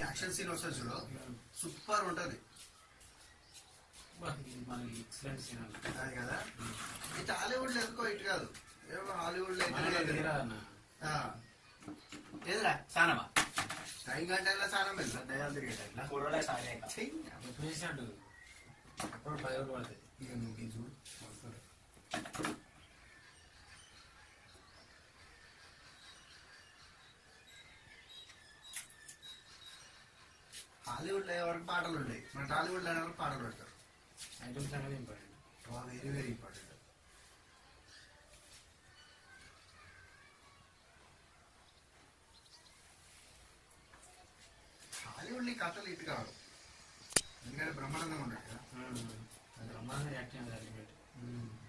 Action scene వస్తుంది చూడు super ఉంటది మనకి ఎక్సలెంట్ సీన్ అన్న అది కదా ఇది హాలీవుడ్ లో ఎందుకో ఇటు కాదు ఏమో హాలీవుడ్ లో మనకి అయితే తీరా అన్న ఆ. ఏదిరా సానమా టైం గంటల సారం వెళ్తా దయాలు తిరిగేటట్లా కుర్రలే సాలేక చెయ్యి. ఎప్పుడు చేసినట్టు అప్పుడు పది రోజులు పడుతుంది ఇక నువ్వు ఇది చూడు హాలీవుడ్ లో ఎవరికి పాటలు ఉంటాయి మన టాలీవుడ్ లో ఎవరికి పాటలు పెడతారు ఐటమ్స్ అనేది important very very important Hollywood నీ కథలు ఇటు కాదు ఎందుకంటే బ్రహ్మానందంగా ఉంటాడు కదా బ్రహ్మాండ యాక్టింగ్ అది అల్టిమేట్ ఉమ్.